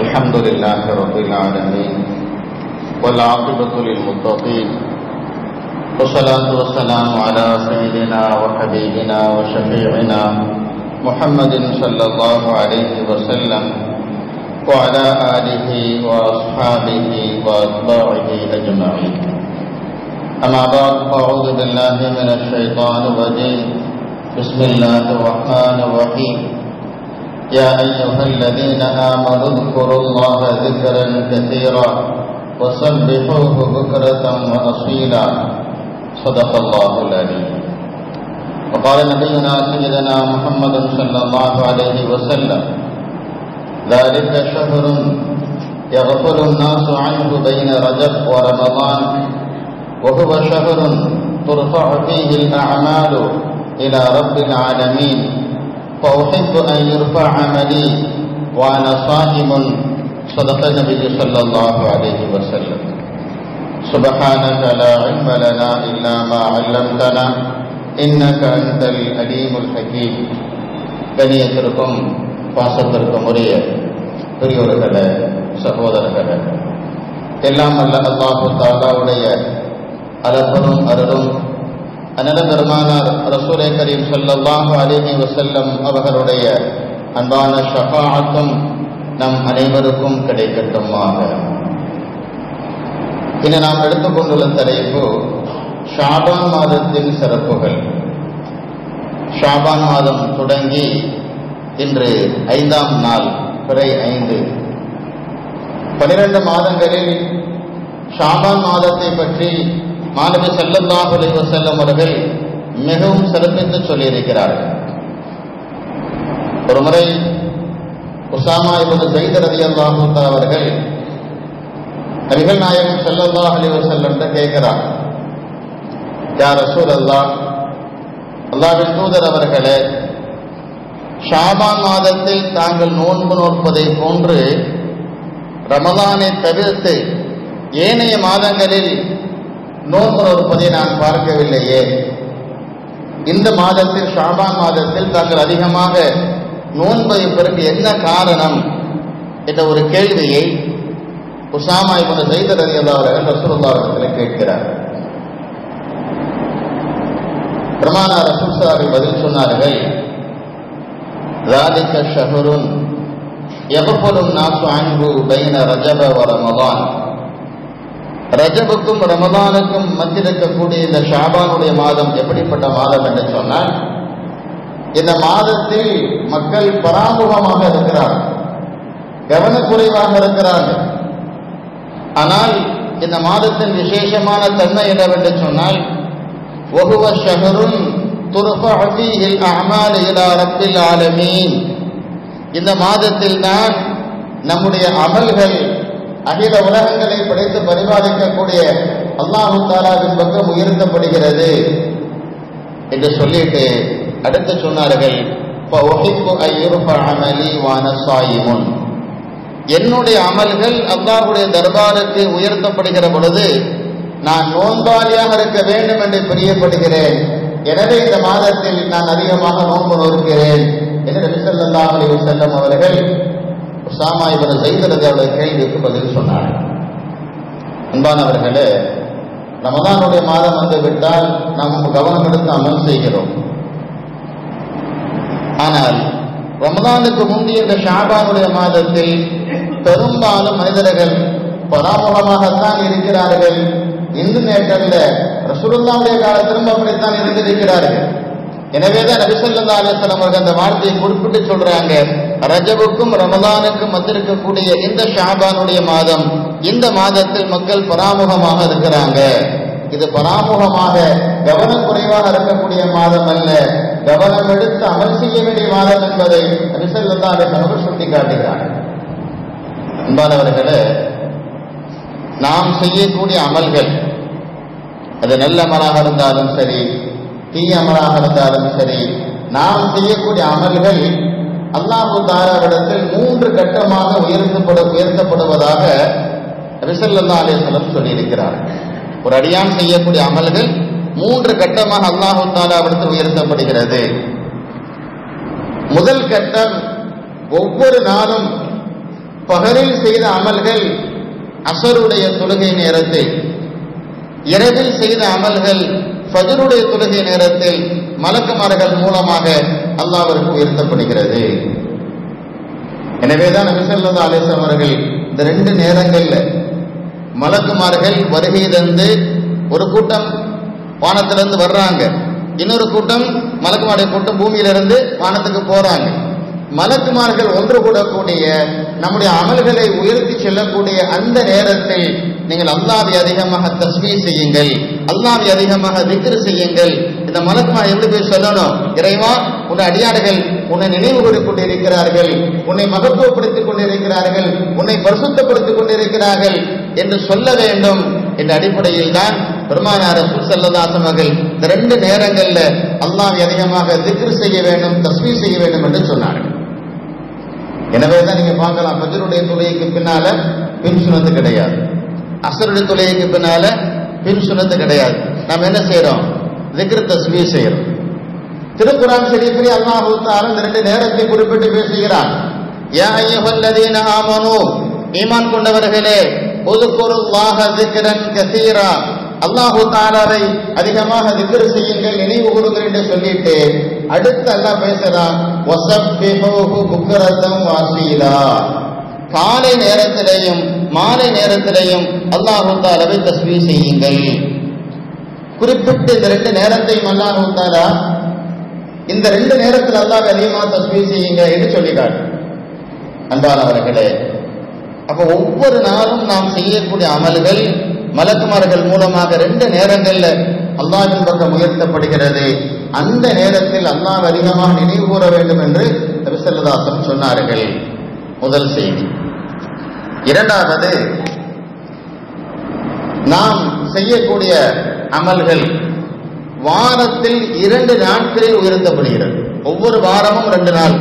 الحمد لله رب العالمين والعاقبة للمتقين والصلاة والسلام على سيدنا وحبيبنا وشفيعنا محمد صلى الله عليه وسلم وعلى آله وأصحابه وأتباعه أجمعين أما بعد فأعوذ بالله من الشيطان الرجيم بسم الله الرحمن الرحيم يا أيها الذين آمنوا اذكروا الله ذكرا كثيرا وسبحوه بكرة وأصيلا صدق الله العليم وقال نبينا سيدنا محمد صلى الله عليه وسلم ذلك شهر يغفل الناس عنه بين رجب ورمضان وهو شهر ترفع فيه الأعمال إلى رب العالمين فأحب أن يرفع عملي وأنا صائم صدق النبي صلى الله عليه وسلم سبحانك لا علم لنا إلا ما علمتنا إنك أنت الأليم الحكيم கணியத்திற்கும் பாசத்திற்கும் உரிய பெரியோர்களே சகோதரர்களே எல்லாம் அல்ல அல்லாஹு தாலாவுடைய அலப்பரும் அருளும் அனல பெருமானார் ரசூலை கரீம் ஸல்லல்லாஹு அலைஹி வஸல்லம் அவர்களுடைய அன்பான ஷஃபாஅத்தும் நம் அனைவருக்கும் கிடைக்கட்டுமாக இனி நாம் எடுத்துக்கொண்டுள்ள தலைப்பு ஷாபான் மாதத்தின் சிறப்புகள் ஷாபான் மாதம் தொடங்கி இன்று ஐந்தாம் நாள் பிறை ஐந்து பனிரெண்டு மாதங்களில் ஷாபான் மாதத்தை பற்றி மாணவி சல்லல்லாஹு அலைஹி வஸல்லம் அவர்கள் மிகவும் சிறப்பித்து சொல்லியிருக்கிறார்கள் ஒரு முறை உசாமா இபனு ஜெயித் ரலியல்லாஹு தஆலா அவர்கள் நபிகள் நாயகம் ஸல்லல்லாஹு அலைஹி வஸல்லம் கேட்கிறார் யா ரசூலல்லாஹ் அல்லாஹ்வின் தூதர் அவர்களே ஷாபான் மாதத்தில் தாங்கள் நோன்பு நோற்பதை போன்று ரமதானை தவிர்த்து ஏனைய மாதங்களில் நோன்பு நோற்பதை நான் பார்க்கவில்லையே இந்த மாதத்தில் ஷாபான் மாதத்தில் தாங்கள் அதிகமாக நோன்பை பிறகு என்ன காரணம் என்ற ஒரு கேள்வியை உசாமா இப்போது செய்தர் அலி அவர்கள் ரசூல்லா அவர்கள் கேட்கிறார் பிரமாண ரசூல் பதில் சொன்னார்கள் ذلك شهر يغفل الناس عنه بين رجب ورمضان ரஜபுக்கும் ரமதானுக்கும் மத்தியிருக்கக்கூடிய இந்த ஷாபானுடைய மாதம் எப்படிப்பட்ட மாதம் என்று சொன்னால் இந்த மாதத்தில் மக்கள் பராமுகமாக இருக்கிறார்கள் கவனக்குறைவாக இருக்கிறார்கள் ஆனால் இந்த மாதத்தின் விசேஷமான தன்மை என்னவென்று சொன்னால் ஒகுவ ஷஹருன் ஆலமீன் இந்த மாதத்தில் தான் நம்முடைய அமல்கள் அகில உலகங்களை படைத்து பரிபாலிக்கக்கூடிய அல்லாஹு தாலாவின் பக்கம் உயர்த்தப்படுகிறது என்று சொல்லிட்டு அடுத்து சொன்னார்கள் என்னுடைய அமல்கள் அல்லாஹுடைய தர்பாருக்கு உயர்த்தப்படுகிற பொழுது நான் நோன்பாளியாக இருக்க வேண்டும் என்று பிரியப்படுகிறேன் எனவே இந்த மாதத்தில் நான் அதிகமாக நோன்பு நோக்கிறேன் என்று நபிசல்லா அலி செல்லம் அவர்கள் உசாமா இவர் செய்கிறது அவருடைய கேள்விக்கு பதில் சொன்னார் அன்பானவர்களே ரமதானுடைய மாதம் வந்து விட்டால் நாம் கவனம் எடுத்து அமல் செய்கிறோம் ஆனால் ரமதானுக்கு முந்தைய இந்த ஷாபானுடைய மாதத்தில் பெரும்பாலும் மனிதர்கள் பராமுகமாகத்தான் இருக்கிறார்கள் இந்து நேற்றல்ல ரசூலுல்லாவுடைய காலத்திலும் அப்படித்தான் இருந்திருக்கிறார்கள் எனவேதான் நபிசல்லா அலிஸ்லாம் அவர்கள் அந்த வார்த்தையை குறிப்பிட்டு சொல்றாங்க ரஜபுக்கும் ரமதானுக்கும் வந்திருக்கக்கூடிய இந்த ஷாபானுடைய மாதம் இந்த மாதத்தில் மக்கள் பராமுகமாக இருக்கிறாங்க இது பராமுகமாக கவனக்குறைவாக இருக்கக்கூடிய மாதம் அல்ல கவனம் எடுத்து அமல் செய்ய வேண்டிய மாதம் என்பதை நபிசல்லா அலிஸ்லாம் சுட்டி காட்டுகிறார் அன்பானவர்களே நாம் செய்யக்கூடிய அமல்கள் அது நல்ல அமலாக இருந்தாலும் சரி தீய அமலாக இருந்தாலும் சரி நாம் செய்யக்கூடிய அமல்கள் அல்லாஹு தாராவிடத்தில் மூன்று கட்டமாக உயர்த்தப்பட உயர்த்தப்படுவதாக ரிசல்லா அலிஸ்லம் சொல்லியிருக்கிறார் ஒரு அடியான் செய்யக்கூடிய அமல்கள் மூன்று கட்டமாக அல்லாஹு தாலாவிடத்தில் உயர்த்தப்படுகிறது முதல் கட்டம் ஒவ்வொரு நாளும் பகலில் செய்த அமல்கள் அசருடைய தொழுகை நேரத்தில் இரவில் செய்த அமல்கள் ஃபஜருடைய தொழுகை நேரத்தில் மலக்குமார்கள் மூலமாக அல்லாஹ்விற்கு உயர்த்தப்படுகிறது எனவேதான் நபி ஸல்லல்லாஹு அலைஹி வஸல்லம் அவர்கள் இந்த ரெண்டு நேரங்கள்ல மலக்குமார்கள் வருகை தந்து ஒரு கூட்டம் வானத்திலிருந்து வர்றாங்க இன்னொரு கூட்டம் மலக்குமாருடைய கூட்டம் பூமியிலிருந்து வானத்துக்கு போறாங்க மலக்குமார்கள் ஒன்று கூடக்கூடிய நம்முடைய அமல்களை உயர்த்தி செல்லக்கூடிய அந்த நேரத்தில் நீங்கள் அல்லாவை அதிகமாக தஸ்மீ செய்யுங்கள் அல்லாவை அதிகமாக திக்ரு செய்யுங்கள் இந்த மலக்குமார் எப்படி போய் சொல்லணும் இறைவா உன்னை அடியார்கள் உன்னை நினைவு கூறிக் கொண்டிருக்கிறார்கள் உன்னை மகத்துவப்படுத்திக் கொண்டிருக்கிறார்கள் உன்னை பரிசுத்தப்படுத்திக் கொண்டிருக்கிறார்கள் என்று சொல்ல வேண்டும் என்ற அடிப்படையில் தான் பெருமானார் ரசூல் ஸல்லல்லாஹு அவர்கள் இந்த ரெண்டு நேரங்கள்ல அல்லாஹ்வை அதிகமாக திக்ரு செய்ய வேண்டும் தஸ்மீ செய்ய வேண்டும் என்று சொன்னார்கள் எனவே தான் நீங்க பார்க்கலாம் ஃபஜ்ருடைய தொழுகைக்கு பின்னால பின் சுனத்து கிடையாது அசருடைய தொழுகைக்கு பின்னால பின் சுனத்து கிடையாது நாம் என்ன செய்யறோம் திக்ரு தஸ்மீ செய்யறோம் திருக்குறான் ஷரீஃபில் அல்லாஹு தஆலா இந்த ரெண்டு நேரத்தை குறிப்பிட்டு பேசுகிறான் யா அய்யுஹல்லதீன ஆமனூ ஈமான் கொண்டவர்களே உذ்குருல்லாஹ ذிக்ரன் கஸீரா அல்லாஹு தஆலாவை அதிகமாக திக்ர் செய்யுங்கள் நினைவு கூறுங்கள் என்று சொல்லிட்டு அடுத்து அல்லாஹ் பேசுறான் வஸப்பிஹூஹு புக்ரத்தம் வாசீலா காலை நேரத்திலேயும் மாலை நேரத்திலேயும் அல்லாஹு தஆலாவை தஸ்பீஹ் செய்யுங்கள் குறிப்பிட்டு இந்த ரெண்டு நேரத்தையும் அல்லாஹு தஆலா இந்த ரெண்டு நேரத்தில் அல்லாஹ் அதிகமாக தஸ்பீஹ் செய்யுங்க என்று சொல்லிட்டார் அன்பானவர்களே அப்ப ஒவ்வொரு நாளும் நாம் செய்யக்கூடிய அமல்கள் மலக்குமார்கள் மூலமாக ரெண்டு நேரங்கள்ல அல்லாஹ்வின் பக்கம் உயர்த்தப்படுகிறது அந்த நேரத்தில் அல்லாஹ் அதிகமாக நினைவு கூற வேண்டும் என்று நபிசல்லதாசன் சொன்னார்கள் முதல் செய்தி இரண்டாவது நாம் செய்யக்கூடிய அமல்கள் வாரத்தில் இரண்டு நாட்களில் உயர்த்தப்படுகிறது ஒவ்வொரு வாரமும் ரெண்டு நாள்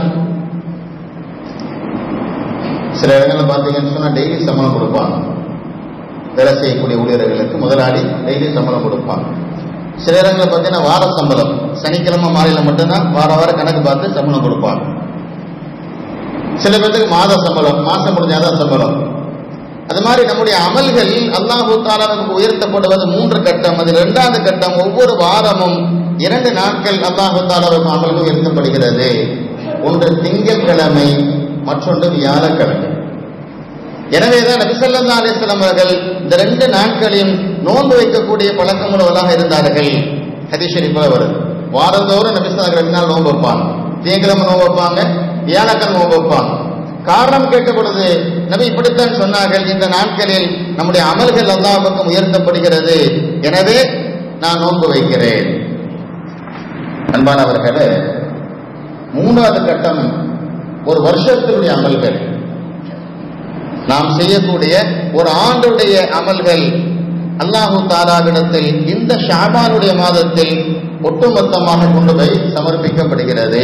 சில இடங்கள்ல பார்த்தீங்கன்னு சொன்னா டெய்லி சம்பளம் கொடுப்பாங்க வேலை செய்யக்கூடிய ஊழியர்களுக்கு முதலாளி டெய்லி சம்பளம் கொடுப்பாங்க சில இடங்களில் பார்த்தீங்கன்னா வார சம்பளம் சனிக்கிழமை மாலையில் மட்டும்தான் வார வாரம் கணக்கு பார்த்து சம்பளம் கொடுப்பாங்க சில பேர்த்துக்கு மாத சம்பளம் மாசம் முடிஞ்சாதான் சம்பளம் அது மாதிரி நம்முடைய அமல்கள் அல்லாஹு தாலாவுக்கு உயர்த்தப்படுவது மூன்று கட்டம் அது இரண்டாவது கட்டம் ஒவ்வொரு வாரமும் இரண்டு நாட்கள் அல்லாஹு தாலாவுக்கு அமல்கள் உயர்த்தப்படுகிறது ஒன்று திங்கட்கிழமை மற்றொன்று வியாழக்கிழமை எனவேதான் நபிசல்லா அலிஸ்லாம் அவர்கள் இந்த ரெண்டு நாட்களையும் நோன்பு வைக்கக்கூடிய பழக்கமுள்ளவர்களாக இருந்தார்கள் ஹதீஷரிப்பில் வருது வாரந்தோறும் நபிசல்லா ரெண்டு நாள் நோன்பு வைப்பாங்க திங்கக்கிழமை நோன்பு வைப்பாங்க வியாழக்கிழமை நோன்பு வைப்பாங்க காரணம் கேட்ட பொழுது நபி இப்படித்தான் சொன்னார்கள் இந்த நாட்களில் நம்முடைய அமல்கள் அல்லாஹ் பக்கம் உயர்த்தப்படுகிறது எனவே நான் நோன்பு வைக்கிறேன் அன்பானவர்களே மூன்றாவது கட்டம் ஒரு வருஷத்தினுடைய அமல்கள் நாம் செய்யக்கூடிய ஒரு ஆண்டுடைய அமல்கள் அல்லாஹு தாலாவிடத்தில் இந்த ஷாபானுடைய மாதத்தில் ஒட்டுமொத்தமாக கொண்டு போய் சமர்ப்பிக்கப்படுகிறது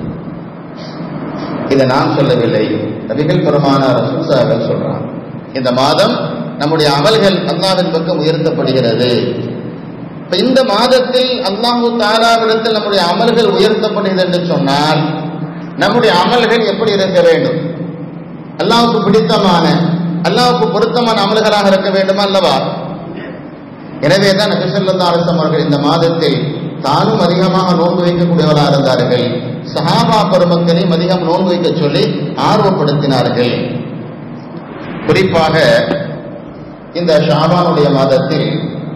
இதை நான் சொல்லவில்லை நபிகள் பெருமான ரசூசார்கள் சொல்றான் இந்த மாதம் நம்முடைய அமல்கள் அல்லாவின் பக்கம் உயர்த்தப்படுகிறது இப்ப இந்த மாதத்தில் அல்லாஹு தாலாவிடத்தில் நம்முடைய அமல்கள் உயர்த்தப்படுகிறது என்று சொன்னால் நம்முடைய அமல்கள் எப்படி இருக்க வேண்டும் அல்லாவுக்கு பிடித்தமான அல்லாவுக்கு பொருத்தமான அமல்களாக இருக்க வேண்டுமா அல்லவா எனவே தான் நபிசல்லா அரசம் அவர்கள் இந்த மாதத்தில் தானும் அதிகமாக நோன்பு வைக்கக்கூடியவராக இருந்தார்கள் சஹாபா பெருமக்களையும் அதிகம் நோன்பு வைக்க சொல்லி ஆர்வப்படுத்தினார்கள் குறிப்பாக இந்த ஷாபானுடைய மாதத்தில்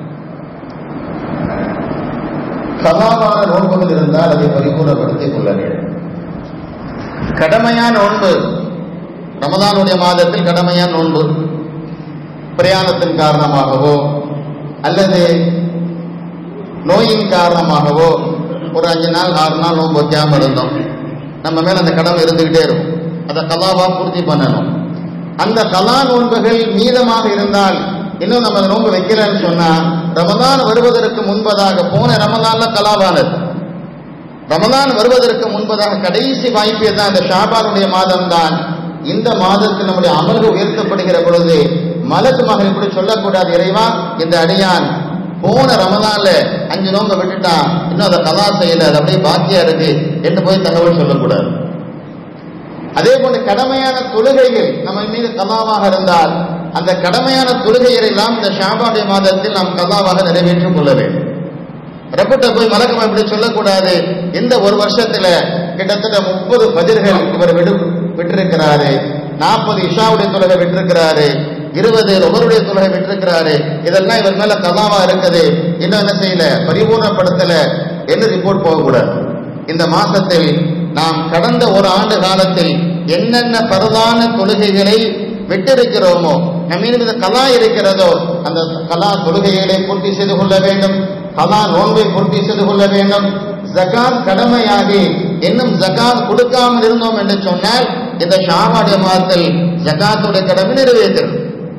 கலாவான நோன்புகள் இருந்தால் அதை பரிபூர்ணப்படுத்திக் கொள்ள வேண்டும் கடமையான நோன்பு ரமதானுடைய மாதத்தில் கடமையான நோன்பு பிரயாணத்தின் காரணமாகவோ அல்லது நோயின் காரணமாகவோ ஒரு அஞ்சு நாள் ஆறு நாள் நோன்பு வைக்காம இருந்தோம் நம்ம மேல அந்த கடமை இருந்துகிட்டே இருக்கும் அதை கலாவா பூர்த்தி பண்ணணும் அந்த கலா நோன்புகள் மீதமாக இருந்தால் இன்னும் நம்ம அந்த நோன்பு வைக்கலன்னு சொன்னா ரமதான் வருவதற்கு முன்பதாக போன ரமதான்ல கலாவானது ரமதான் வருவதற்கு முன்பதாக கடைசி வாய்ப்பே தான் இந்த ஷாபானுடைய மாதம் தான் இந்த மாதத்தில் நம்முடைய அமல்கள் உயர்த்தப்படுகிற பொழுது மலக்கு மகள் இப்படி சொல்லக்கூடாது இறைவா இந்த அடியான் போன ரமதான்ல அஞ்சு நோம்ப விட்டுட்டான் இன்னும் அதை கதா செய்யல அது அப்படியே பாக்கியா இருக்கு என்று போய் தகவல் சொல்லக்கூடாது அதே போன்று கடமையான தொழுகைகள் நம்ம மீது கலாவாக இருந்தால் அந்த கடமையான தொழுகைகளை எல்லாம் இந்த ஷாபானுடைய மாதத்தில் நாம் கலாவாக நிறைவேற்றிக் கொள்ள வேண்டும் ரப்பிட்ட போய் மலக்கம் இப்படி சொல்லக்கூடாது இந்த ஒரு வருஷத்துல கிட்டத்தட்ட முப்பது பதிர்கள் இவர் விடு விட்டிருக்கிறாரு நாற்பது இஷாவுடைய தொழுகை விட்டிருக்கிறாரு இருபது ரொபருடைய தொழுகை விட்டிருக்கிறாரு இதெல்லாம் இவர் மேல கதாவா இருக்குது இன்னும் என்ன செய்யல பரிபூர்ணப்படுத்தல என்று ரிப்போர்ட் போகக்கூடாது இந்த மாசத்தில் நாம் கடந்த ஒரு ஆண்டு காலத்தில் என்னென்ன பரதான தொழுகைகளை விட்டிருக்கிறோமோ நம்ம மீது கலா இருக்கிறதோ அந்த கலா தொழுகைகளை பூர்த்தி செய்து கொள்ள வேண்டும் கலா நோன்பை பூர்த்தி செய்து கொள்ள வேண்டும் ஜகாத் கடமையாகி இன்னும் ஜகாத் கொடுக்காமல் இருந்தோம் என்று சொன்னால் இந்த ஷாபாடைய மாதத்தில் ஜகாத்துடைய கடமை நிறைவேற்றும்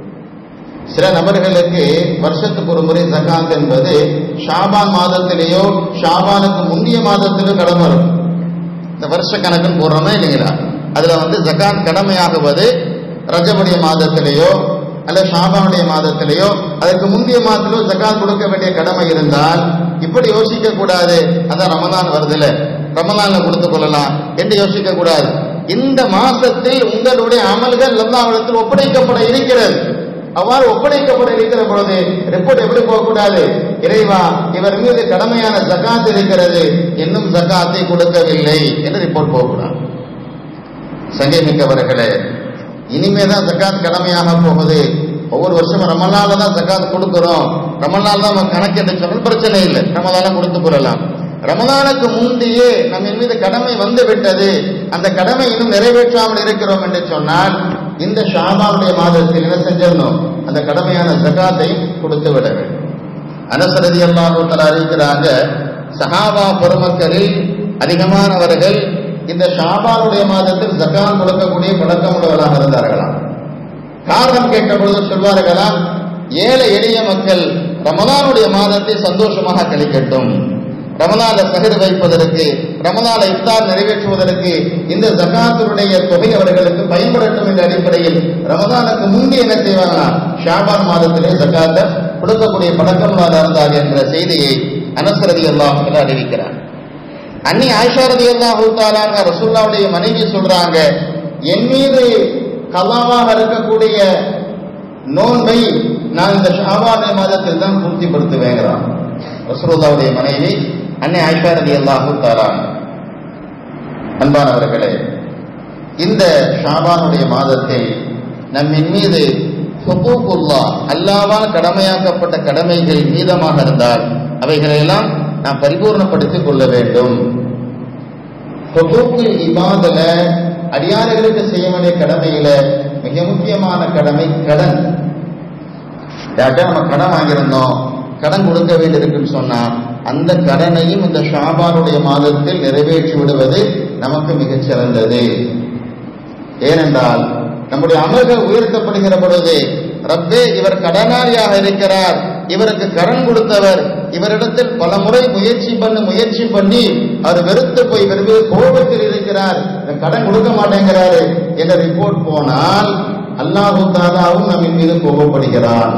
சில நபர்களுக்கு வருஷத்துக்கு ஒரு முறை ஜகாத் என்பது ஷாபான் மாதத்திலேயோ ஷாபானுக்கு முந்தைய மாதத்திலோ கடமை வரும் இந்த வருஷ கணக்குன்னு போடுறோமா இல்லைங்களா அதுல வந்து ஜகாத் கடமையாகுவது ரஜபுடைய மாதத்திலேயோ அல்ல ஷாபானுடைய மாதத்திலேயோ அதுக்கு முந்தைய மாதத்திலோ ஜகாத் கொடுக்க வேண்டிய கடமை இருந்தால் இப்படி யோசிக்க கூடாது அதான் ரமதான் வருதுல ரமதான்ல கொடுத்துக் கொள்ளலாம் என்று யோசிக்க கூடாது இந்த மாசத்தில் உங்களுடைய அமல்கள் அல்லாவிடத்தில் ஒப்படைக்கப்பட இருக்கிறது அவ்வாறு ஒப்படைக்கப்பட இருக்கிற பொழுது ரிப்போர்ட் எப்படி போகக்கூடாது இறைவா இவர் மீது கடமையான ஜகாத் இருக்கிறது இன்னும் ஜகாத்தை கொடுக்கவில்லை என்று ரிப்போர்ட் போகக்கூடாது சங்கை மிக்கவர்களே இனிமே தான் ஜக்காத் கடமையாக போகுது ஒவ்வொரு வருஷமும் ரமலால தான் ஜக்காத் கொடுக்கிறோம் ரமலால் தான் நம்ம கணக்கு என்று சொன்னால் பிரச்சனை இல்லை ரமலால கொடுத்துக் கொள்ளலாம் ரமலானுக்கு முந்தையே நம்ம மீது கடமை வந்து விட்டது அந்த கடமை இன்னும் நிறைவேற்றாமல் இருக்கிறோம் என்று சொன்னால் இந்த ஷாபானுடைய மாதத்தில் என்ன செஞ்சிடணும் அந்த கடமையான ஜக்காத்தை கொடுத்து விட வேண்டும் அனசரதி அல்லாஹூத்தர் அறிவிக்கிறாங்க சஹாபா பெருமக்களில் அதிகமானவர்கள் இந்த ஷாபானுடைய மாதத்தில் ஜக்காத் கொடுக்கக்கூடிய பழக்கம் உள்ளவர்களாக இருந்தார்களாம் காரணம் கேட்ட பொழுது சொல்வார்களாம் ஏழை எளிய மக்கள் ரமலானுடைய மாதத்தை சந்தோஷமாக கழிக்கட்டும் ரமலான சகிர் வைப்பதற்கு ரமலான இஃப்தார் நிறைவேற்றுவதற்கு இந்த ஜகாத்தினுடைய தொகை அவர்களுக்கு பயன்படட்டும் என்ற அடிப்படையில் ரமலானுக்கு முந்தி என்ன செய்வாங்கன்னா ஷாபான் மாதத்திலே ஜக்காத்தை கொடுக்கக்கூடிய பழக்கம் இருந்தார் என்ற செய்தியை அனசரதி அல்லாஹ் அறிவிக்கிறார் அன்னி ஆயிஷா ரதி அல்லாஹூ தாலாங்க ரசூல்லாவுடைய மனைவி சொல்றாங்க என் மீது கலாவாக இருக்கக்கூடிய நோன்பை நான் இந்த ஷாபான மாதத்தில் தான் பூர்த்திப்படுத்துவேங்கிறான் ரசூலுல்லாவுடைய மனைவி அன்னை ஆயிஷா ரதி அல்லாஹூ தாலான் அன்பானவர்களே இந்த ஷாபானுடைய மாதத்தில் நம்மின் மீது ஹுகூக்குல்லா அல்லாவால் கடமையாக்கப்பட்ட கடமைகள் மீதமாக இருந்தால் அவைகளையெல்லாம் நாம் பரிபூர்ணப்படுத்திக் கொள்ள வேண்டும் ஹுகூக்கு இபாதல அடியார்களுக்கு செய்ய வேண்டிய கடமையில மிக முக்கியமான கடமை கடன் யார்கிட்ட நம்ம கடன் வாங்கியிருந்தோம் கடன் கொடுக்க வேண்டியிருக்குன்னு சொன்னா அந்த கடனையும் இந்த ஷாபானுடைய மாதத்தில் நிறைவேற்றி விடுவது நமக்கு மிகச் சிறந்தது ஏனென்றால் நம்முடைய அமல்கள் உயர்த்தப்படுகிற பொழுது ரப்பே இவர் கடனாளியாக இருக்கிறார் இவருக்கு கடன் கொடுத்தவர் இவரிடத்தில் பல முறை முயற்சி பண்ணி முயற்சி பண்ணி அவர் வெறுத்து போய் வெறும் கோபத்தில் இருக்கிறார் கடன் கொடுக்க மாட்டேங்கிறாரு என்ற ரிப்போர்ட் போனால் அல்லாஹு தாலாவும் நம்மின் மீது கோபப்படுகிறார்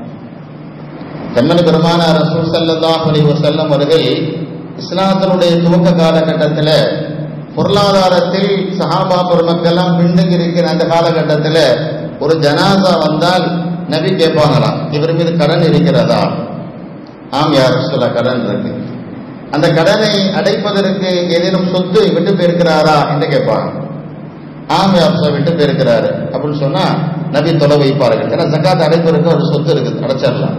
செம்மன் பெருமான ரசூல் சல்லாஹ் அலி வசல்லம் அவர்கள் இஸ்லாத்தினுடைய துவக்க காலகட்டத்தில் பொருளாதாரத்தில் சஹாபா பெருமக்கெல்லாம் பின்தங்கி இருக்கிற அந்த காலகட்டத்தில் ஒரு ஜனாசா வந்தால் நபி கேட்பாங்களாம் இவர் மீது கடன் இருக்கிறதா ஆம் யார் சொல்ல கடன் இருக்கு அந்த கடனை அடைப்பதற்கு ஏதேனும் சொத்து விட்டு போயிருக்கிறாரா என்று கேட்பாங்க ஆம் யார் சொல்ல விட்டு போயிருக்கிறாரு அப்படின்னு சொன்னா நபி தொலை வைப்பார்கள் ஏன்னா ஜக்காத் அடைப்பதற்கு ஒரு சொத்து இருக்குது அடைச்சிடலாம்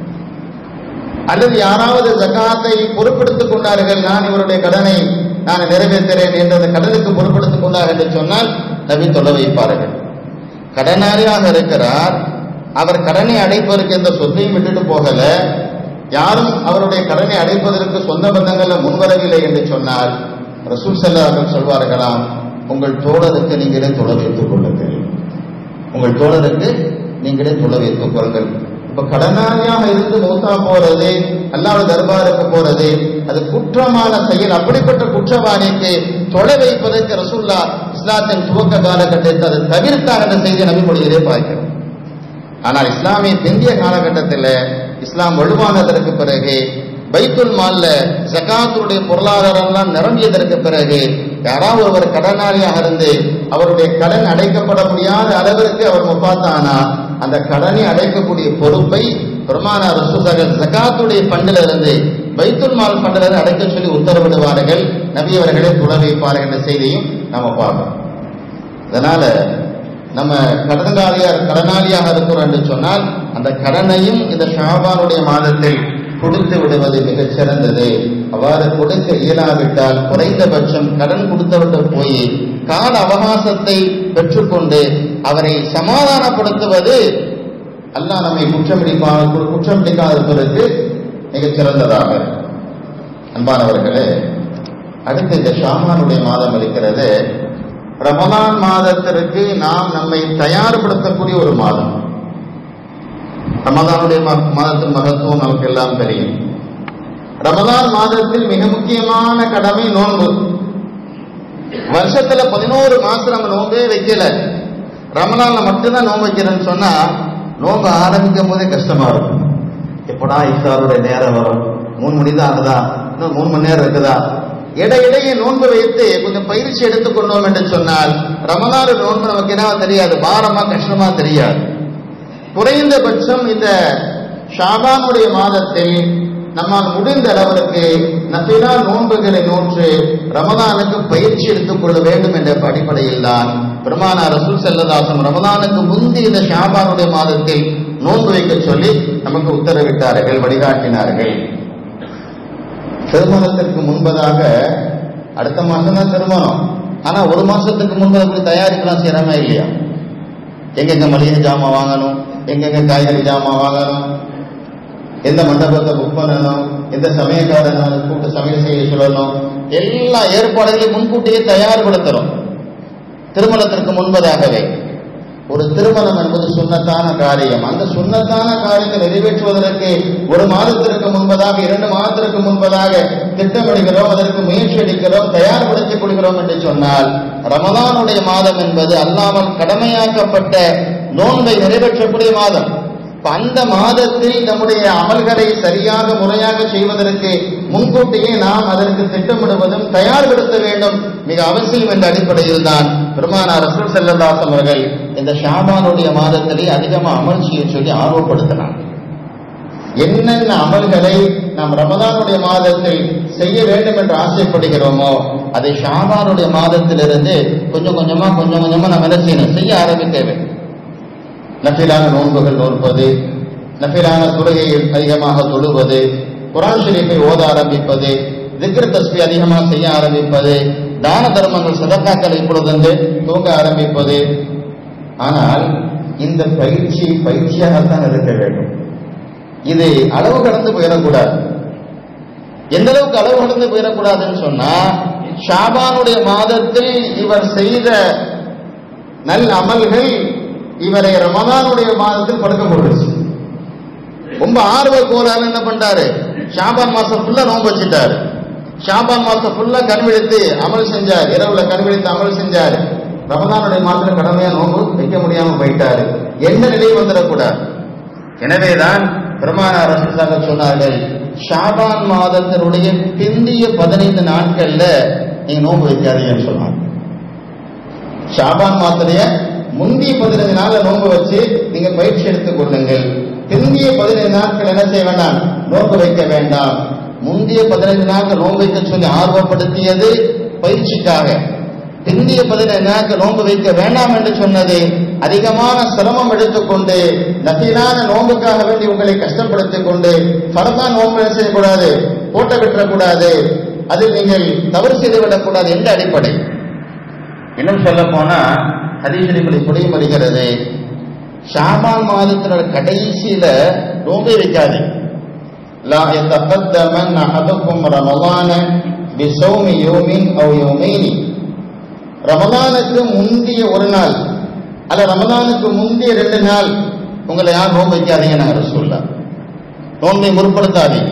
அல்லது யாராவது ஜக்காத்தை பொறுப்படுத்திக் கொண்டார்கள் நான் இவருடைய கடனை நான் நிறைவேற்றுறேன் என்று அந்த கடனுக்கு பொறுப்படுத்திக் கொண்டார் என்று சொன்னால் நபி தொலை வைப்பார்கள் கடனாளியாக இருக்கிறார் அவர் கடனை அடைப்பதற்கு எந்த சொத்தையும் விட்டுட்டு போகல யாரும் அவருடைய கடனை அடைப்பதற்கு சொந்த பந்தங்கள்ல முன்வரவில்லை என்று சொன்னால் ரசூல் செல்லார்கள் சொல்வார்களாம் உங்கள் தோழருக்கு நீங்களே தொலை வைத்துக் கொள்ளுங்கள் உங்கள் தோழருக்கு நீங்களே தொலை வைத்துக் கொள்ளுங்கள் இப்ப கடனாளியாக இருந்து மௌத்தா போறது அல்லாஹ் தர்பாருக்கு போறது அது குற்றமான செயல் அப்படிப்பட்ட குற்றவாளிக்கு தொலை வைப்பதற்கு ரசூல்லா இஸ்லாத்தின் துவக்க காலகட்டத்தில் அதை தவிர்த்தார் என்ற செய்தி நபிமொழியிலே பார்க்கிறோம் ஆனால் இஸ்லாமிய பிந்திய காலகட்டத்தில் இஸ்லாம் வலுவானதற்கு பிறகு பைத்துல் மால்ல ஜகாத்துடைய பொருளாதாரம்லாம் நிரம்பியதற்கு பிறகு யாராவது ஒருவர் கடனாளியாக இருந்து அவருடைய கடன் அடைக்கப்பட முடியாத அளவிற்கு அவர் முப்பாத்தானா அந்த கடனை அடைக்கக்கூடிய பொறுப்பை பெருமானா ரசூசகர் ஜகாத்துடைய பண்டில இருந்து பைத்துல் மால் பண்டில இருந்து அடைக்க சொல்லி உத்தரவிடுவார்கள் நபி அவர்களே துணை வைப்பார்கள் என்ற செய்தியும் நாம பார்க்கணும் அதனால நம்ம கடன்காரியார் கடனாளியாக இருக்கிறோம் என்று சொன்னால் அந்த கடனையும் இந்த ஷாபானுடைய மாதத்தில் கொடுத்து விடுவது மிகச் சிறந்தது அவ்வாறு கொடுக்க இயலாவிட்டால் குறைந்தபட்சம் கடன் கொடுத்தவர்கள் போய் கால அவகாசத்தை பெற்றுக்கொண்டு அவரை சமாதானப்படுத்துவது அல்லாஹ் நம்மை குற்றமிடிக்காத குற்றம் பிடிக்காதிருப்பதற்கு மிகச் சிறந்ததாக அன்பானவர்களே அடுத்து இந்த ஷாமானுடைய மாதம் இருக்கிறது ரமலான் மாதத்திற்கு நாம் நம்மை தயார்படுத்தக்கூடிய ஒரு மாதம் ரமதானுடைய ம- மாதத்தின் மகத்துவம் நமக்கு எல்லாம் தெரியும் ரமலான் மாதத்தில் மிக முக்கியமான கடமை நோன்பு வருஷத்துல பதினோரு மாசம் நம்ம நோன்பே வைக்கல ரமலான்ல மட்டும்தான் நோன்பு வைக்கிறேன்னு சொன்னா நோன்பு ஆரம்பிக்கும் போதே கஷ்டமா இருக்கும் எப்படா இஃப்தாருடைய நேரம் வரும் மூணு மணி தான் ஆகுதா இன்னும் மூணு மணி நேரம் இருக்குதா இடையிடையே நோன்பு வைத்து கொஞ்சம் பயிற்சி எடுத்துக்கொண்டோம் என்று சொன்னால் ரமலான் நோன்பு நமக்கு என்ன தெரியாது பாரமா கஷ்டமா தெரியாது குறைந்தபட்சம் இந்த ஷாபானுடைய மாதத்தில் நம்மால் முடிந்த அளவிற்கு நபிலா நோன்புகளை நோற்று ரமதானுக்கு பயிற்சி எடுத்துக் கொள்ள வேண்டும் என்ற அடிப்படையில் தான் பெருமானா ரசூல் செல்லதாசம் ரமதானுக்கு முந்தி இந்த ஷாபானுடைய மாதத்தில் நோன்பு வைக்க சொல்லி நமக்கு உத்தரவிட்டார்கள் வழிகாட்டினார்கள் திருமணத்திற்கு முன்பதாக அடுத்த மாசம் தான் திருமணம் ஆனா ஒரு மாசத்துக்கு முன்பு அப்படி தயாரிக்கலாம் செய்யறமே இல்லையா எங்கெங்க மளிகை ஜாமான் வாங்கணும் எங்கெங்க காய்கறி ஜாமான் வாங்கணும் எந்த மண்டபத்தை புக் பண்ணணும் எந்த சமயக்காரனை கூட்டு சமையல் செய்ய சொல்லணும் எல்லா ஏற்பாடுகளையும் முன்கூட்டியே தயார்படுத்தணும் திருமணத்திற்கு முன்பதாகவே ஒரு திருமணம் என்பது சுண்ணத்தான காரியம் அந்த சுண்ணத்தான காரியத்தை நிறைவேற்றுவதற்கு ஒரு மாதத்திற்கு முன்பதாக இரண்டு மாதத்திற்கு முன்பதாக திட்டமிடுகிறோம் அதற்கு முயற்சி எடுக்கிறோம் தயார்படுத்திக் கொள்கிறோம் என்று சொன்னால் ரமதானுடைய மாதம் என்பது அல்லாமல் கடமையாக்கப்பட்ட நோன்பை நிறைவேற்றக்கூடிய மாதம் இப்ப அந்த மாதத்தில் நம்முடைய அமல்களை சரியாக முறையாக செய்வதற்கு முன்கூட்டியே நாம் அதற்கு திட்டமிடுவதும் தயார்படுத்த வேண்டும் மிக அவசியம் என்ற அடிப்படையில் தான் பெருமானார் ரசூல் செல்லல்லாசம் அவர்கள் இந்த ஷாபானுடைய மாதத்திலே அதிகமாக அமல் செய்ய சொல்லி ஆர்வப்படுத்தினார் என்னென்ன அமல்களை நாம் ரமதானுடைய மாதத்தில் செய்ய வேண்டும் என்று ஆசைப்படுகிறோமோ அதை ஷாபானுடைய மாதத்திலிருந்து கொஞ்சம் கொஞ்சமா கொஞ்சம் கொஞ்சமா நம்ம என்ன செய்யணும் செய்ய ஆரம்பிக்க வேண்டும் நஃபிலான நோன்புகள் நோற்பது நஃபிலான தொழுகையில் அதிகமாக தொழுவது குரான் ஷரீஃபை ஓத ஆரம்பிப்பது திக்ர் தஸ்பி அதிகமாக செய்ய ஆரம்பிப்பது தான தர்மங்கள் சதக்காக்கள் இப்பொழுது தூங்க ஆரம்பிப்பது ஆனால் இந்த பயிற்சி பயிற்சியாகத்தான் இருக்க வேண்டும் இது அளவு கடந்து போயிடக்கூடாது எந்த அளவுக்கு அளவு கடந்து போயிடக்கூடாதுன்னு சொன்னா ஷாபானுடைய மாதத்தில் இவர் செய்த நல் அமல்கள் இவரை ரமதானுடைய மாதத்தில் படுக்க போட்டுருச்சு ரொம்ப ஆர்வ கோளாறு என்ன பண்றாரு ஷாபான் மாசம் ஃபுல்லா நோன்பு வச்சுட்டாரு ஷாபான் மாசம் ஃபுல்லா கண் விழித்து அமல் செஞ்சார் இரவுல கண் விழித்து அமல் செஞ்சார் ரமதானுடைய மாதத்துல கடமையா நோன்பு வைக்க முடியாம போயிட்டாரு என்ன நிலை வந்துடக்கூடாது எனவேதான் பெருமானார் ரசூலுல்லாஹி சொன்னார்கள் ஷாபான் மாதத்தினுடைய பிந்திய பதினைந்து நாட்கள்ல நீங்க நோன்பு வைக்காதீங்கன்னு சொன்னாங்க ஷாபான் மாதத்துடைய முந்திய பதினைந்து நாள்ல நோன்பு வச்சு நீங்க பயிற்சி எடுத்துக் கொள்ளுங்கள் பிந்திய பதினைந்து நாட்கள் என்ன செய்ய வேண்டாம் நோன்பு வைக்க வேண்டாம் முந்திய பதினைந்து நாட்கள் நோன்பு வைக்க சொல்லி ஆர்வப்படுத்தியது பயிற்சிக்காக பிந்திய பதினைந்து நாட்கள் நோன்பு வைக்க வேண்டாம் என்று சொன்னது அதிகமான சிரமம் எடுத்துக்கொண்டு நசீலான நோன்புக்காக வேண்டி உங்களை கஷ்டப்படுத்திக் கொண்டு பரதான் நோன்பு என்ன செய்யக்கூடாது போட்ட விட்டுறக்கூடாது அதில் நீங்கள் தவறு செய்து விடக்கூடாது என்ற அடிப்படை இன்னும் சொல்ல போனா ஹதீஷரிப்படி புரியும் வருகிறது ஷாபான் மாதத்தினோட கடைசியில நோம்பே வைக்காது லா يتقدمن أحدكم رمضان بصوم يوم أو يومين ரமதானுக்கு முந்திய ஒரு நாள் அல்ல ரமதானுக்கு முந்திய ரெண்டு நாள் உங்களை யார் நோன்பு வைக்காதீங்க நாங்கள் சொல்ல நோன்பை முற்படுத்தாதீங்க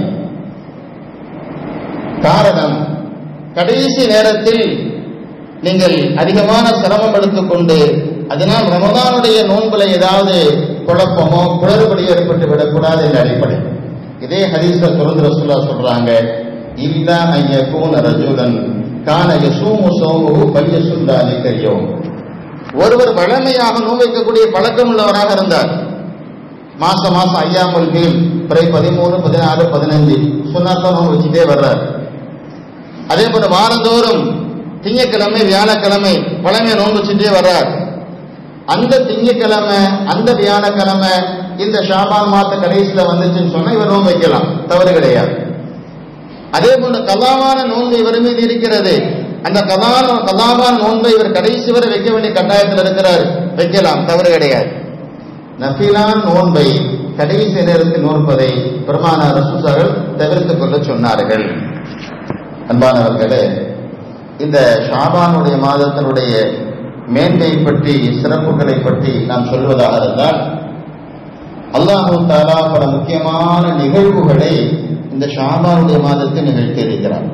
காரணம் கடைசி நேரத்தில் நீங்கள் அதிகமான சிரமம் எடுத்துக்கொண்டு அதனால் ரமதானுடைய நோன்புல ஏதாவது குழப்பமோ குளறுபடி ஏற்பட்டு விடக்கூடாது என்ற அடிப்படை இதே ஹதீஸ்ல தொடர்ந்து ரசூல்லா சொல்றாங்க இல்லா ஐயக்கூன் ரஜுலன் கான யசூமு சோமுகு பல்யசுந்தாலி கரியோம் ஒருவர் வழமையாக நோன்பு வைக்கக்கூடிய பழக்கம் உள்ளவராக இருந்தார் மாசம் மாசம் ஐயாமல் கீழ் பிறை பதிமூணு பதினாறு பதினஞ்சு சுண்ணாத்தான் நோன்பு வச்சுட்டே வர்றார் அதே போல வாரந்தோறும் திங்கக்கிழமை வியாழக்கிழமை பழமையை நோன்பு வச்சுட்டே வர்றார் அந்த திங்கக்கிழமை அந்த வியாழக்கிழமை இந்த ஷாபான் மாத்த கடைசியில வந்துச்சுன்னு சொன்னா இவர் நோன்பு வைக்கலாம் தவறு கிடையாது அதே போல கலாமான நோன்பு இவர் மீது இருக்கிறது அந்த கலான கலாமான நோன்பை இவர் கடைசி வரை வைக்க வேண்டிய கட்டாயத்தில் இருக்கிறார் வைக்கலாம் தவறு கிடையாது நஃபிலான் நோன்பை கடைசி நேரத்தில் நோன்பதை பெருமான ரசூசார்கள் தவிர்த்துக் கொள்ள சொன்னார்கள் அன்பானவர்களே இந்த ஷாபானுடைய மாதத்தினுடைய மேன்மை பற்றி சிறப்புகளை பற்றி நாம் சொல்வதாக இருந்தால் அல்லாஹு தாலா பல முக்கியமான நிகழ்வுகளை இந்த ஷாபானுடைய மாதத்தில் நிகழ்த்தி இருக்கிறார்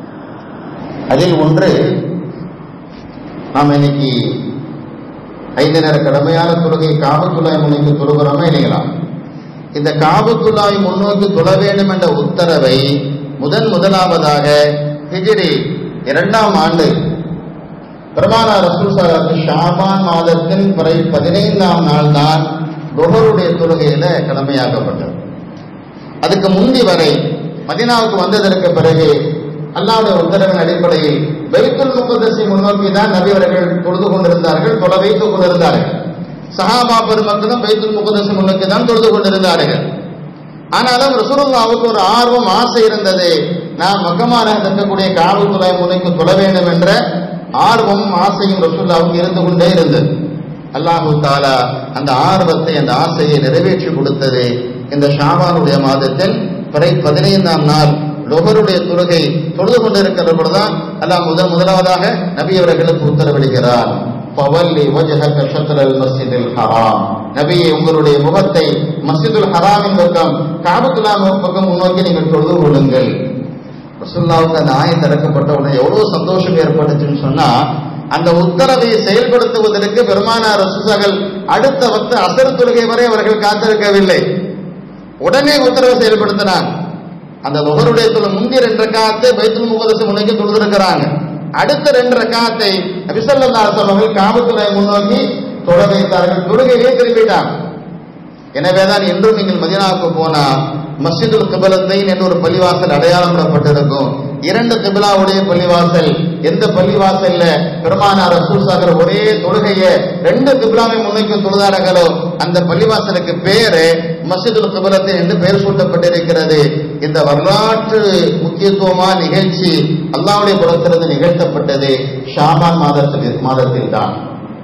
அதில் ஒன்று நாம் இன்னைக்கு ஐந்து நேர கடமையான தொழுகை காபத்துள்ளாய் முன்னிட்டு தொழுகிறோமா இல்லைங்களா இந்த காபத்துள்ளாய் முன்னோக்கி தொழ வேண்டும் என்ற உத்தரவை முதன் முதலாவதாக ஹிஜ்ரி இரண்டாம் ஆண்டு பெருமானா ரசூல் சாஹிப் ஷாபான் மாதத்தின் பிறை பதினைந்தாம் நாள் தான் லுஹருடைய தொழுகையில கடமையாக்கப்பட்டது அதுக்கு முந்தி வரை மதினாவுக்கு வந்ததற்கு பிறகு அல்லாவுடைய உத்தரவின் அடிப்படையில் பைத்துல் முகதசி முன்னோக்கி தான் நபி அவர்கள் தொழுது கொண்டிருந்தார்கள் தொலை வைத்துக் கொண்டிருந்தார்கள் சஹாபா பெருமக்களும் பைத்துல் முகதசி முன்னோக்கி தான் தொழுது கொண்டிருந்தார்கள் ஆனாலும் ரசூலுல்லாவுக்கு ஒரு ஆர்வம் ஆசை இருந்தது நான் மக்கமாக இருக்கக்கூடிய காவல்துறை முனைக்கு தொழ வேண்டும் என்ற ஆர்வமும் ஆசையும் ரசூல்லாவுக்கு இருந்து கொண்டே இருந்தது அல்லாஹு தாலா அந்த ஆர்வத்தை அந்த ஆசையை நிறைவேற்றி கொடுத்தது இந்த ஷாபானுடைய மாதத்தில் பிறை பதினைந்தாம் நாள் லொஹருடைய தொழுகை தொழுது கொண்டிருக்கிற பொழுதுதான் அல்லாஹ் முதல் முதலாவதாக நபி அவர்களுக்கு உத்தரவிடுகிறார் பவல்லி வஜஹக ஷத்ரல் மஸ்ஜிதில் ஹராம் நபியே உங்களுடைய முகத்தை மஸ்ஜிதுல் ஹராமின் பக்கம் காபத்துல்லா பக்கம் முன்னோக்கி நீங்கள் தொழுது கொள்ளுங்கள் ரசுல்லாவுக்கு அந்த ஆயம் திறக்கப்பட்ட உடனே எவ்வளவு சந்தோஷம் ஏற்பட்டுச்சுன்னு சொன்னா அந்த உத்தரவை செயல்படுத்துவதற்கு பெருமானார் ரசூசகள் அடுத்த வக்த அசர் தொழுகை வரை அவர்கள் காத்திருக்கவில்லை உடனே உத்தரவை செயல்படுத்தினாங்க அந்த நுகருடைய தொழு முந்தைய ரெண்டு ரக்காத்தை பைத்துல் முகதசு முன்னோக்கி தொழுதிருக்கிறாங்க அடுத்த ரெண்டு ரக்காத்தை நபிசல்லா அவர்கள் காபத்துலை முன்னோக்கி தொழ வைத்தார்கள் தொழுகையிலே திரும்பிட்டாங்க எனவேதான் என்றும் நீங்கள் மதினாவுக்கு போனா மஸ்ஜிதுல் கிபலத்தைன் என்ற ஒரு பள்ளிவாசல் அடையாளமிடப்பட்டிருக்கும் இரண்டு கிபிலாவுடைய பள்ளிவாசல் எந்த பள்ளிவாசல்ல பெருமானார் ரசூல் சாகர் ஒரே தொழுகைய ரெண்டு கிபிலாவை முன்வைக்கும் தொழுதார்களோ அந்த பள்ளிவாசலுக்கு பேரு மஸ்ஜிதுல் கிபலத்தை என்று பெயர் சூட்டப்பட்டிருக்கிறது இந்த வரலாற்று முக்கியத்துவமான நிகழ்ச்சி அல்லாவுடைய புறத்திலிருந்து நிகழ்த்தப்பட்டது ஷாபான் மாதத்தில் மாதத்தில் தான்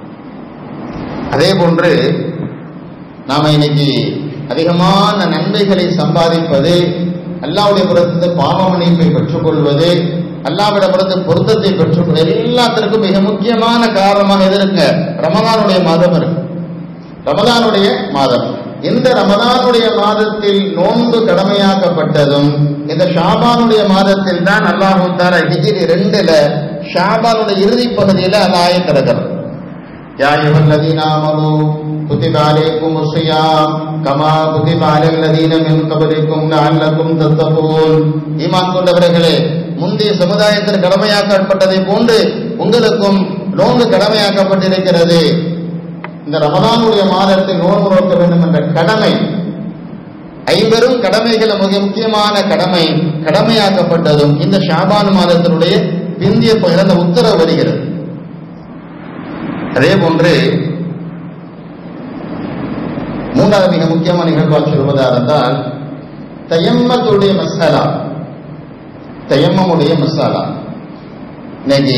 அதே போன்று நாம இன்னைக்கு அதிகமான நன்மைகளை சம்பாதிப்பது அல்லாவுடைய புறத்திலிருந்து பாவ மன்னிப்பை பெற்றுக்கொள்வது அல்லாவிடமிருந்து பொருத்தத்தை பெற்றுக்கொள்வது எல்லாத்திற்கும் மிக முக்கியமான காரணமாக எது இருக்க ரமதானுடைய மாதம் இருக்கு ரமதானுடைய மாதம் இந்த ரமதானுடைய மாதத்தில் நோன்பு கடமையாக்கப்பட்டதும் இந்த ஷாபானுடைய மாதத்தில் தான் அல்லாஹு தாரா ஹிஜிரி ரெண்டுல ஷாபானுடைய இறுதி பகுதியில அந்த ஆயத்திறக்கிறது يا أيها الذين آمنوا كتب عليكم الصيام كما كتب على الذين من قبلكم لعلكم تتقون ஈமான் கொண்டவர்களே முந்தைய சமுதாயத்தில் கடமையாக்கப்பட்டதை போன்று உங்களுக்கும் நோன்பு கடமையாக்கப்பட்டிருக்கிறது இந்த ரமதானுடைய மாதத்தில் நோன்பு நோக்க வேண்டும் என்ற கடமை ஐம்பெரும் கடமைகள் மிக முக்கியமான கடமை கடமையாக்கப்பட்டதும் இந்த ஷாபான் மாதத்தினுடைய பிந்திய பகுதியில் அந்த உத்தரவு வருகிறது அதே போன்று மூன்றாவது மிக முக்கியமான நிகழ்வாக சொல்வதாக இருந்தால் தயம்மத்துடைய மசாலா தயம்மமுடைய மசாலா இன்னைக்கு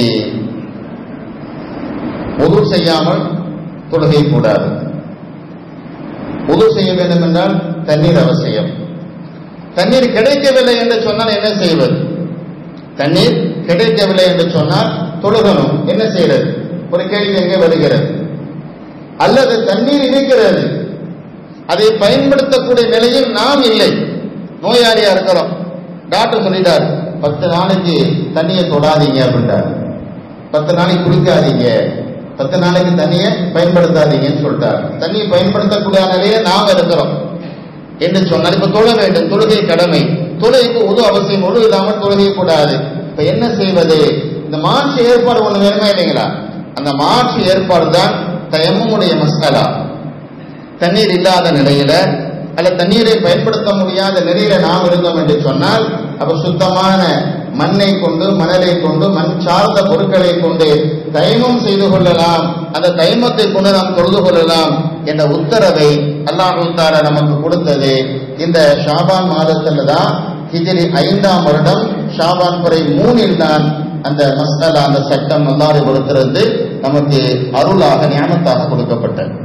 உது செய்யாமல் தொழுகை கூடாது உது செய்ய வேண்டும் என்றால் தண்ணீர் அவசியம் தண்ணீர் கிடைக்கவில்லை என்று சொன்னால் என்ன செய்வது தண்ணீர் கிடைக்கவில்லை என்று சொன்னால் தொழுகணும் என்ன செய்யறது ஒரு கேள்வி எங்கே வருகிறது அல்லது தண்ணீர் இருக்கிறது அதை பயன்படுத்தக்கூடிய நிலையில் நாம் இல்லை நோயாளியா இருக்கிறோம் டாக்டர் சொல்லிட்டார் பத்து நாளைக்கு தண்ணியை தொடாதீங்க அப்படின்ட்டார் பத்து நாளைக்கு குடிக்காதீங்க பத்து நாளைக்கு தண்ணியை பயன்படுத்தாதீங்கன்னு சொல்லிட்டார் தண்ணியை பயன்படுத்தக்கூடிய நிலையே நாம் இருக்கிறோம் என்று சொன்னால் இப்ப தொழ வேண்டும் தொழுகை கடமை தொழுகைக்கு உது அவசியம் உது இல்லாமல் தொழுகை கூடாது இப்ப என்ன செய்வது இந்த மாற்று ஏற்பாடு ஒண்ணு வேணுமா இல்லைங்களா அந்த மாற்று ஏற்பாடு தான் தயம்முடைய மசாலா தண்ணீர் இல்லாத நிலையில அல்ல தண்ணீரை பயன்படுத்த முடியாத நிலையில நாம் இருந்தோம் என்று சொன்னால் அப்ப சுத்தமான மண்ணை கொண்டு மணலை கொண்டு மண் சார்ந்த பொருட்களை கொண்டு தைமம் செய்து கொள்ளலாம் அந்த தைமத்தை கொண்டு நாம் தொழுது கொள்ளலாம் என்ற உத்தரவை அல்லாஹு தாலா நமக்கு கொடுத்தது இந்த ஷாபான் மாதத்துல தான் ஹிஜ்ரி ஐந்தாம் வருடம் ஷாபான் குறை மூணில் தான் அந்த மசாலா அந்த சட்டம் அல்லாஹ் கொடுத்திருந்து நமக்கு அருளாக ஞானத்தாக கொடுக்கப்பட்டது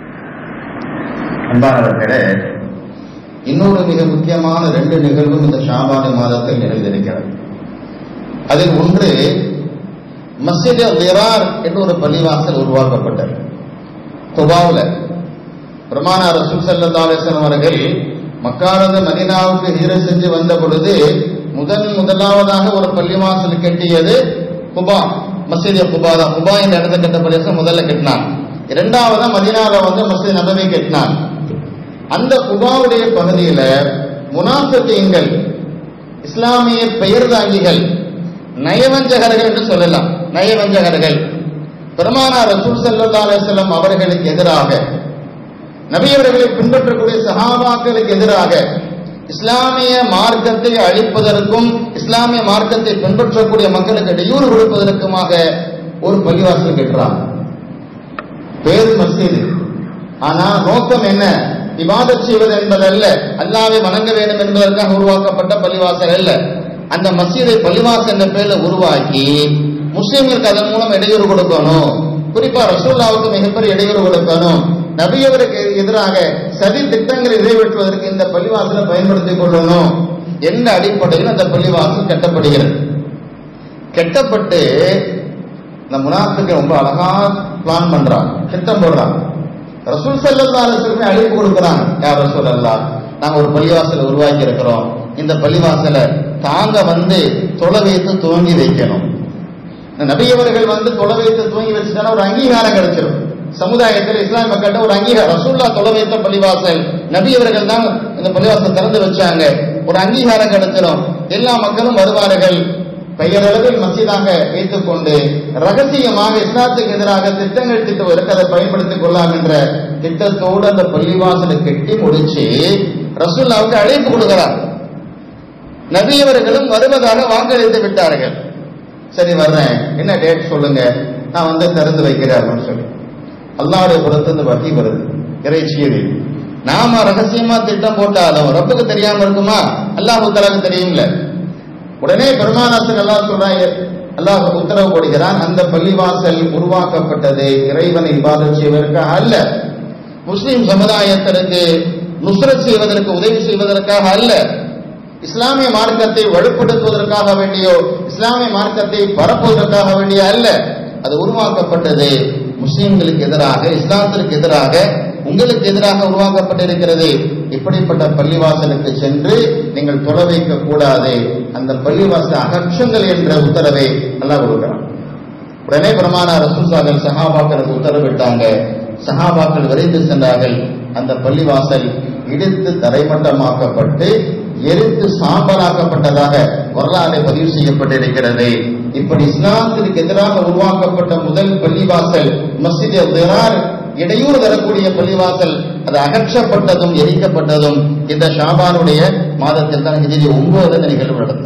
அன்பானவர்களே இன்னொரு மிக முக்கியமான ரெண்டு நிகழ்வும் இந்த ஷாபானி மாதத்தில் நிகழ்ந்திருக்கிறது அதில் ஒன்று மஸ்ஜித் விரார் என்று ஒரு பள்ளிவாசல் உருவாக்கப்பட்டது துபாவில் பிரமாண ரசூல் சல்லா அலிஸ்லாம் அவர்கள் மக்கானது மதினாவுக்கு ஹீர செஞ்சு வந்த பொழுது முதன் முதலாவதாக ஒரு பள்ளிவாசல் கட்டியது குபா மசீத் குபா தான் குபா என்ற இடத்த கட்ட பள்ளிவாசல் முதல்ல கட்டினான் இரண்டாவதா மதினாவை வந்து மசீத் நபவை கட்டினான் அந்த குபாவுடைய பகுதியில முனாஃபிகீன்கள் இஸ்லாமிய பெயர்தாங்கிகள் நயவஞ்சகர்கள் என்று சொல்லலாம் நயவஞ்சகர்கள் பெருமானார் ரசூல் ஸல்லல்லாஹு அலைஹி வஸல்லம் அவர்களுக்கு எதிராக நபி அவர்களை பின்பற்றக்கூடிய சஹாபாக்களுக்கு எதிராக இஸ்லாமிய மார்க்கத்தை அழிப்பதற்கும் இஸ்லாமிய மார்க்கத்தை பின்பற்றக்கூடிய மக்களுக்கு இடையூறு கொடுப்பதற்குமாக ஒரு பள்ளிவாசல் கட்டுறாங்க பேரு மசீது ஆனா நோக்கம் என்ன இபாதத் செய்வது என்பதல்ல அல்லாவை வணங்க வேண்டும் என்பதற்காக உருவாக்கப்பட்ட பள்ளிவாசல் அல்ல அந்த மசீதை பள்ளிவாசல் என்ற பேர்ல உருவாக்கி முஸ்லிம்களுக்கு அதன் மூலம் இடையூறு கொடுக்கணும் குறிப்பா ரசூல்லாவுக்கு மிகப்பெரிய இடையூறு கொடுக்கணும் நபியவருக்கு எதிராக சதி திட்டங்களை நிறைவேற்றுவதற்கு இந்த பள்ளிவாசலை பயன்படுத்திக் கொள்ளணும் என்ற அடிப்படையில் அந்த பள்ளிவாசல் கட்டப்படுகிறது கெட்டப்பட்டு இந்த முனாஃபிக்கு ரொம்ப அழகா பிளான் பண்றான் திட்டம் போடுறான் ரசூல் சல்லா அலுவலுமே அழைப்பு கொடுக்குறாங்க யார் ரசூல் அல்லா நாங்க ஒரு பள்ளிவாசலை உருவாக்கி இருக்கிறோம் இந்த பள்ளிவாசலை தாங்க வந்து தொலை வைத்து துவங்கி வைக்கணும் இந்த நபியவர்கள் வந்து தொலை வைத்து துவங்கி வச்சுட்டானா ஒரு அங்கீகாரம் கிடைச்சிடும் சமுதாயத்தில் இஸ்லாமிய மக்கள்கிட்ட ஒரு அங்கீகாரம் ரசூல்லா தொலை வைத்த பள்ளிவாசல் நபியவர்கள் தான் இந்த பள்ளிவாசல் திறந்து வச்சாங்க ஒரு அங்கீகாரம் கிடைச்சிடும் எல்லா மக்களும் வருவார்கள் பெயரளவில் மசீதாக வைத்துக் கொண்டு ரகசியமாக இஸ்லாத்துக்கு எதிராக திட்டங்கள் திட்டுவதற்கு அதை பயன்படுத்திக் கொள்ளலாம் என்ற திட்டத்தோடு அந்த பள்ளிவாசலை கட்டி முடிச்சு ரசூல்லாவுக்கு அழைப்பு கொடுக்கிறார் நபியவர்களும் வருவதாக வாக்களித்து விட்டார்கள் சரி வர்றேன் என்ன டேட் சொல்லுங்க நான் வந்து திறந்து வைக்கிறேன் அப்படின்னு சொல்லி அல்லாவுடைய புறத்திலிருந்து வகி வருது இறைச்சியது நாம ரகசியமா திட்டம் போட்டாலும் ரப்புக்கு தெரியாம இருக்குமா அல்லாஹு தலாக்கு தெரியும்ல உடனே பெருமானாசன் அல்லாஹ் சொல்றாங்க அல்லாஹ் உத்தரவு போடுகிறான் அந்த பள்ளிவாசல் உருவாக்கப்பட்டது இறைவனை இபாதத் செய்வதற்காக அல்ல முஸ்லிம் சமுதாயத்திற்கு நுஸ்ரத் செய்வதற்கு உதவி செய்வதற்காக அல்ல இஸ்லாமிய மார்க்கத்தை வலுப்படுத்துவதற்காக வேண்டியோ இஸ்லாமிய மார்க்கத்தை பரப்புவதற்காக வேண்டிய அல்ல அது உருவாக்கப்பட்டது முஸ்லிம்களுக்கு எதிராக இஸ்லாத்திற்கு எதிராக உங்களுக்கு எதிராக உருவாக்கப்பட்டிருக்கிறது இப்படிப்பட்ட பள்ளிவாசலுக்கு சென்று நீங்கள் தொலை வைக்க கூடாது அந்த பள்ளிவாசல் அகற்றுங்கள் என்ற உத்தரவை நல்லா கொடுக்கிறான் உடனே பிரமாண ரசூசாக்கள் சஹாபாக்களுக்கு உத்தரவிட்டாங்க சஹாபாக்கள் விரைந்து சென்றார்கள் அந்த பள்ளிவாசல் இடித்து தரைமட்டமாக்கப்பட்டு எரித்து சாம்பலாக்கப்பட்டதாக வரலாறு பதிவு செய்யப்பட்டிருக்கிறது இப்படி இஸ்லாத்திற்கு எதிராக உருவாக்கப்பட்ட முதல் பள்ளிவாசல் மஸ்ஜித் திரார் இடையூறு தரக்கூடிய பள்ளிவாசல் அது அகற்றப்பட்டதும் எரிக்கப்பட்டதும் இந்த ஷாபானுடைய மாதத்தில் தான் ஹிஜ்ரி ஒன்பது நிகழ்வு நடந்தது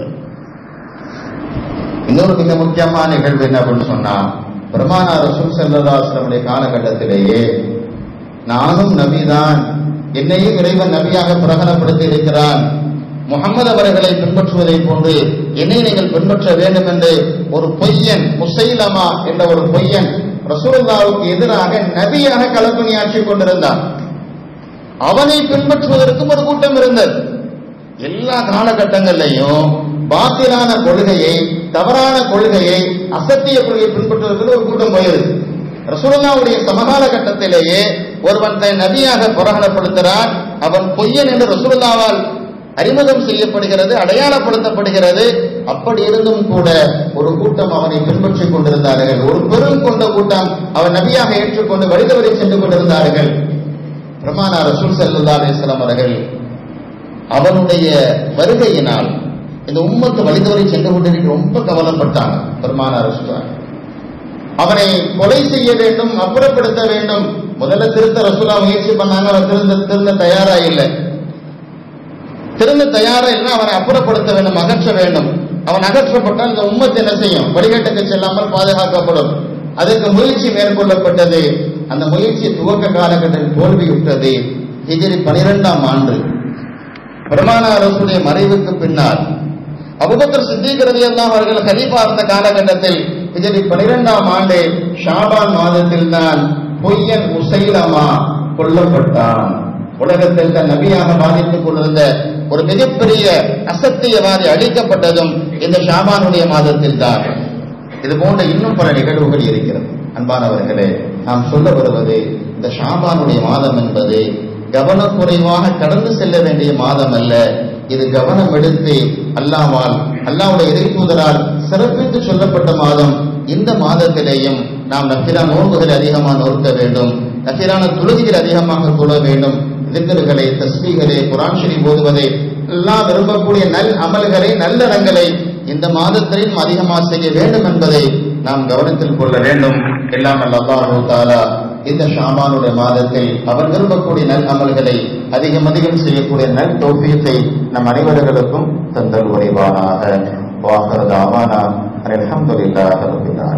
இன்னொரு மிக முக்கியமான நிகழ்வு என்ன அப்படின்னு சொன்னா பிரமாண ரசூல் செல்லதாசனுடைய காலகட்டத்திலேயே நானும் நபிதான் என்னையும் இறைவன் நபியாக பிரகடனப்படுத்தி இருக்கிறான் முகமது அவர்களை பின்பற்றுவதை போன்று என்னை நீங்கள் பின்பற்ற வேண்டும் என்று ஒரு பொய்யன் முசைலமா என்ற ஒரு பொய்யன் ரசூலுல்லாவுக்கு எதிராக நபியாக களப்பணியாற்றிக் கொண்டிருந்தான் அவனை பின்பற்றுவதற்கும் ஒரு கூட்டம் இருந்தது எல்லா காலகட்டங்களிலையும் பாத்திலான கொள்கையை தவறான கொள்கையை அசத்திய கொள்கையை பின்பற்றுவதற்கு ஒரு கூட்டம் போயிருக்கு ரசூலுல்லாவுடைய சமகால கட்டத்திலேயே ஒருவன் தன் நபியாக பிரகடனப்படுத்துகிறான் அவன் பொய்யன் என்று ரசூலுல்லாவால் அறிமுகம் செய்யப்படுகிறது அடையாளப்படுத்தப்படுகிறது அப்படி இருந்தும் கூட ஒரு கூட்டம் அவனை பின்பற்றிக் கொண்டிருந்தார்கள் ஒரு பெரும் கொண்ட கூட்டம் அவன் நபியாக ஏற்றுக்கொண்டு வழிதவரை சென்று கொண்டிருந்தார்கள் பிரமானா ரசூல் சல்லா அலிஸ்லாம் அவர்கள் அவனுடைய வருகையினால் இந்த உம்மத்து வழிதவரை சென்று கொண்டிருக்க ரொம்ப கவலைப்பட்டாங்க பெருமானார் சொல்றாங்க அவனை கொலை செய்ய வேண்டும் அப்புறப்படுத்த வேண்டும் முதல்ல திருத்த ரசூலா முயற்சி பண்ணாங்க அவர் திருந்த திருந்த தயாரா இல்லை திருந்த தயாரா இல்லை அவனை அப்புறப்படுத்த வேண்டும் அகற்ற வேண்டும் அவன் அகற்றப்பட்டால் இந்த உம்மத்து என்ன செய்யும் வழிகாட்டுக்கு செல்லாமல் பாதுகாக்கப்படும் அதற்கு முயற்சி மேற்கொள்ளப்பட்டது அந்த முயற்சி துவக்க காலகட்டத்தில் தோல்வியுற்றது ஹிஜரி பனிரெண்டாம் ஆண்டு பெருமான அரசுடைய மறைவுக்கு பின்னால் அபுபக்கர் சித்திகிறது எல்லாம் அவர்கள் கலீஃபா இருந்த காலகட்டத்தில் ஹிஜரி பனிரெண்டாம் ஆண்டு ஷாபான் மாதத்தில் தான் பொய்யன் உசைலமா கொல்லப்பட்டான் உலகத்தில் தன் நபியாக பாதித்துக் கொண்டிருந்த ஒரு மிகப்பெரிய அசத்தியவாதி அழிக்கப்பட்டதும் இந்த ஷாபானுடைய மாதத்தில் தான் இது போன்ற இன்னும் பல நிகழ்வுகள் இருக்கிறது அன்பானவர்களே நாம் சொல்ல வருவது இந்த ஷாபானுடைய மாதம் என்பது கவனக்குறைவாக கடந்து செல்ல வேண்டிய மாதம் அல்ல இது கவனம் எடுத்து அல்லாவால் அல்லாவுடைய இறை தூதரால் சிறப்பித்து சொல்லப்பட்ட மாதம் இந்த மாதத்திலேயும் நாம் நஃபிரா நோன்புகளை அதிகமாக நோக்க வேண்டும் நஃபிரான தொழுகைகள் அதிகமாக தொழ வேண்டும் திக்கர்களை தஸ்மீகளை குரான் ஷரீப் ஓதுவதை எல்லாம் விரும்பக்கூடிய நல் அமல்களை நல்லறங்களை இந்த மாதத்திலும் அதிகமாக செய்ய வேண்டும் என்பதை நாம் கவனத்தில் கொள்ள வேண்டும் எல்லாம் அல்லாஹு தாலா இந்த ஷாபானுடைய மாதத்தில் அவர் விரும்பக்கூடிய நல் அமல்களை அதிகம் அதிகம் செய்யக்கூடிய நல் தோப்பியத்தை நம் அனைவர்களுக்கும் தந்தல் உரைவானாக வாகரதாவானா அலமதுல்லாஹ் ரபில் ஆலமீன்